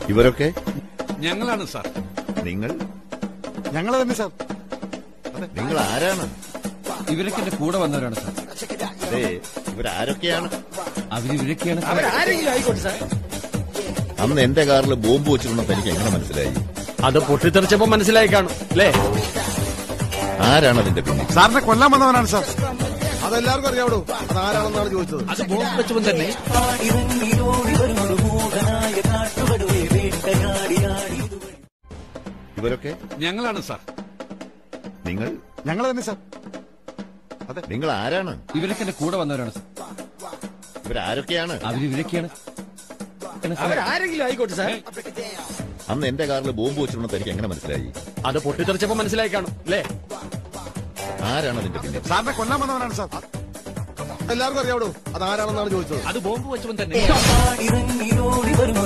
ഇവരൊക്കെ ഞങ്ങളാണ് സാർ നിങ്ങൾ ഞങ്ങൾ തന്നെ സാർ നിങ്ങൾ ആരാണ് ഇവരൊക്കെ എന്റെ കൂടെ വന്നവരാണ് സാർ അതെ ഇവരാരൊക്കെയാണ് അവര് ഇവരൊക്കെയാണ് സാർ ആരെങ്കിലും ആയിക്കോട്ടെ സാർ അന്ന് എന്റെ കാറിൽ ബോംബ് വെച്ചിട്ടുണ്ടെന്ന് എനിക്ക് എങ്ങനെ മനസ്സിലായി അത് പൊട്ടിത്തെറിച്ചപ്പോ മനസ്സിലായി കാണും അല്ലേ ആരാണ് അതിന്റെ പിന്നിൽ സാറിനെ കൊല്ലാൻ വന്നവനാണ് സാർ അതെല്ലാവർക്കും അറിയാവൂ അത് ആരാണെന്നാണ് ചോദിച്ചത് അത് ബോംബ് വെച്ചപ്പോ തന്നെ ഇവരൊക്കെ ഞങ്ങളാണ് സാർ നിങ്ങൾ ഞങ്ങൾ തന്നെ സാർ നിങ്ങൾ ആരാണ് ഇവരൊക്കെ എന്റെ കൂടെ വന്നവരാണ് സാർ ഇവരാരൊക്കെയാണ് അവര് ഇവരൊക്കെയാണ് ആരെങ്കിലും ആയിക്കോട്ടെ സാർ അന്ന് എന്റെ കാറിൽ ബോംബ് വെച്ചിട്ടുണ്ടെന്ന് എനിക്ക് എങ്ങനെ മനസ്സിലായി അത് പൊട്ടിത്തെറിച്ചപ്പോ മനസ്സിലായി കാണും അല്ലേ ആരാണ് അതിന്റെ പിന്നിൽ സാറിനെ കൊല്ലാൻ വന്നവനാണ് സാർ എല്ലാവർക്കും അറിയാവൂ അത് ആരാണെന്നാണ് ചോദിച്ചത് അത് ബോംബ് വെച്ചപ്പോ തന്നെ